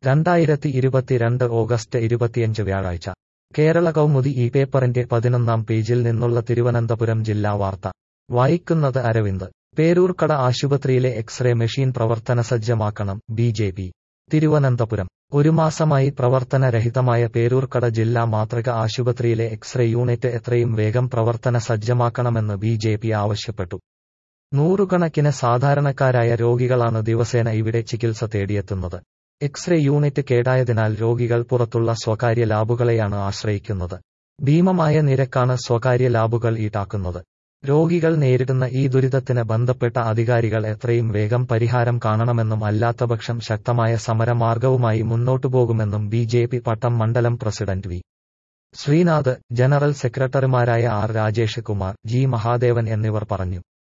രണ്ടായിരത്തി ഇരുപത്തിരണ്ട് ഓഗസ്റ്റ് ഇരുപത്തിയഞ്ച് വ്യാഴാഴ്ച കേരള കൗമുദി ഈ പേപ്പറിന്റെ പതിനൊന്നാം പേജിൽ നിന്നുള്ള തിരുവനന്തപുരം ജില്ലാ വാർത്ത വായിക്കുന്നത് അരവിന്ദ് പേരൂർക്കട ആശുപത്രിയിലെ എക്സ്റേ മെഷീൻ പ്രവർത്തനസജ്ജമാക്കണം ബി ജെ പി തിരുവനന്തപുരം ഒരു മാസമായി പ്രവർത്തനരഹിതമായ പേരൂർക്കട ജില്ലാ മാതൃക ആശുപത്രിയിലെ എക്സ്റേ യൂണിറ്റ് എത്രയും വേഗം പ്രവർത്തന സജ്ജമാക്കണമെന്ന് ബി ജെ പി ആവശ്യപ്പെട്ടു നൂറുകണക്കിന് സാധാരണക്കാരായ രോഗികളാണ് ദിവസേന ഇവിടെ ചികിത്സ തേടിയെത്തുന്നത് എക്സ്റേ യൂണിറ്റ് കേടായതിനാൽ രോഗികൾ പുറത്തുള്ള സ്വകാര്യ ലാബുകളെയാണ് ആശ്രയിക്കുന്നത് ഭീമമായ നിരക്കാണ് സ്വകാര്യ ലാബുകൾ ഈടാക്കുന്നത് രോഗികൾ നേരിടുന്ന ഈ ദുരിതത്തിന് ബന്ധപ്പെട്ട അധികാരികൾ എത്രയും വേഗം പരിഹാരം കാണണമെന്നും അല്ലാത്തപക്ഷം ശക്തമായ സമരമാർഗവുമായി മുന്നോട്ടുപോകുമെന്നും ബി ജെ പി പട്ടം മണ്ഡലം പ്രസിഡന്റ് വി ശ്രീനാഥ് ജനറൽ സെക്രട്ടറിമാരായ ആർ രാജേഷ് കുമാർ ജി മഹാദേവൻ എന്നിവർ പറഞ്ഞു